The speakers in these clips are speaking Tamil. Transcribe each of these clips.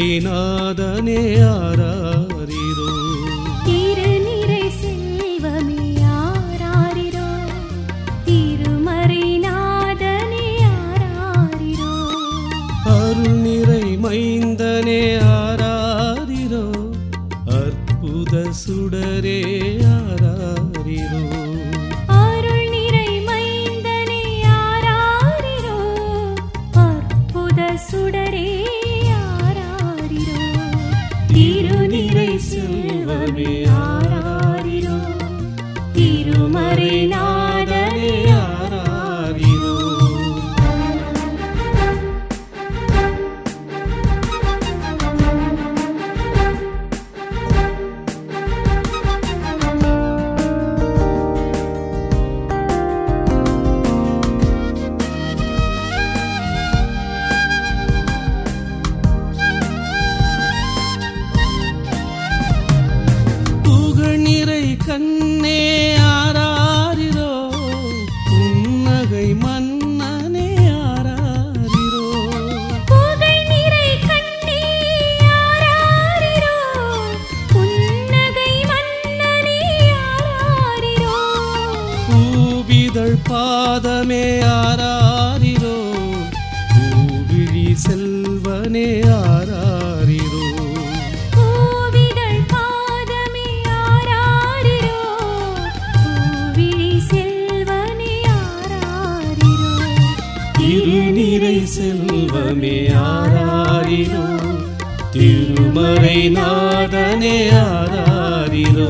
நாதனே ஆராரிரோ திருநிறை செல்வமே யாராரிரோ திருமறை நாதனே யாராரிரோ அருள் நிறை மைந்தனே ஆராரிரோ அற்புத சுடரே ஆராரிரோ அருள் நிறை மைந்தனே யாராரிரோ அற்புத சுடரே யாராரிரோ திருநிறை செல்வமே யாராரிரோ திருமறை நாதனே ஆராரிரோ புகழ் நிறை கண்ணே ஆராரிரோ புன்னகை மன்னனே ஆராரிரோ புகழ் நிறை கண்ணே யாராரிரோ புன்னகை மன்னனே யாராரிரோ பூவிதழ் பாதமே ஆராரிரோ பூவிழி செல்வனே ஆராரிரோ பூவிதழ் பாதமே யாராரிரோ பூவிழி செல்வனே யாராரிரோ திருநிறை செல்வமே ஆராரிரோ திருமறை நாதனே ஆராரிரோ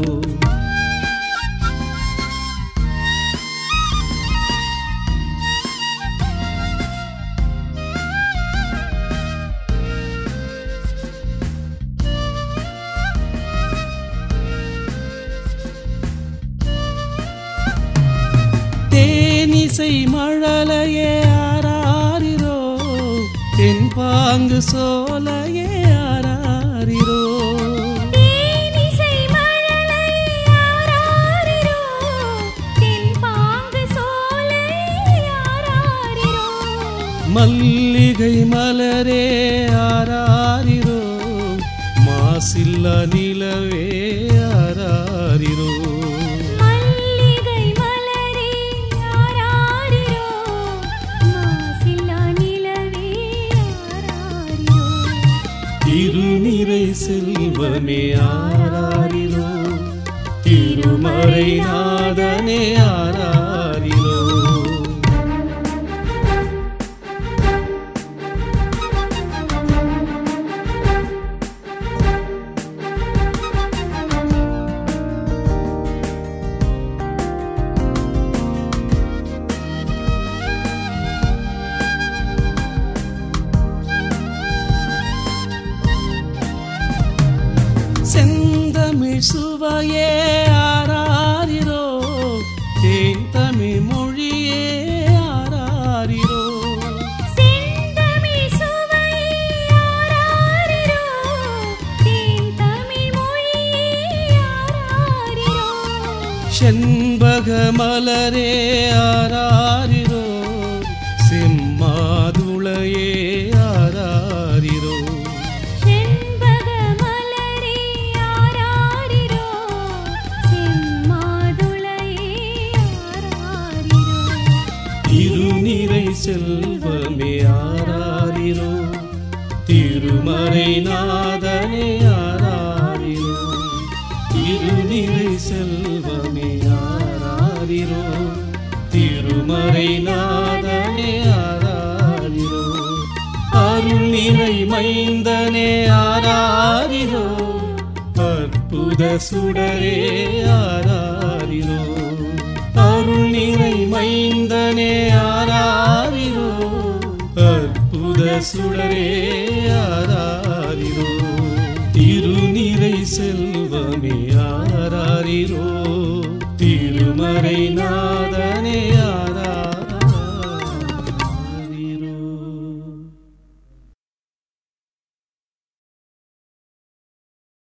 தேனிசை மழலையே ஆராரிரோ தென்பாங்கு சோலையே ஆராரிரோ தேனிசை மழலை யாராரிரோ தென்பாங்கு சோலை யாராரிரோ மல்லிகை மலரே ஆராரிரோ மாசில்ல நிலவே ஆராரிரோ மல்லிகை மலரே யாராரிரோ மாசில்லா நிலவே யாராரிரோ திருநிறை செல்வமே ஆராரிரோ திருமறை நாதனே ஆராரிரோ செந்தமிழ் சுவையே ஆராரிரோ தேன் தமிழ் மொழியே ஆராரிரோ செந்தமிழ் சுவை யாராரிரோ தேன் தமிழ் மொழி யாராரிரோ செண்பக மலரே ஆராரிரோ செம்மாதுளையே ஆராரிரோ செண்பக மலரே யாராரிரோ செம்மாதுளையே யாராரிரோ திருநிறை செல்வமே ஆராரிரோ திருமறை நாதனே ஆராரிரோ திருநிறை செல்வமே ஆராரிரோ திருமறை நாதனே ஆராரிரோ அருள் நிறை மைந்தனே ஆராரிரோ அற்புத சுடரே ஆராரிரோ அருள் நிறை மைந்தனே ஆராரிரோ அற்புத சுடரே ஆராரிரோ திருநிறை செல்வமே ஆராரிரோ திருமறை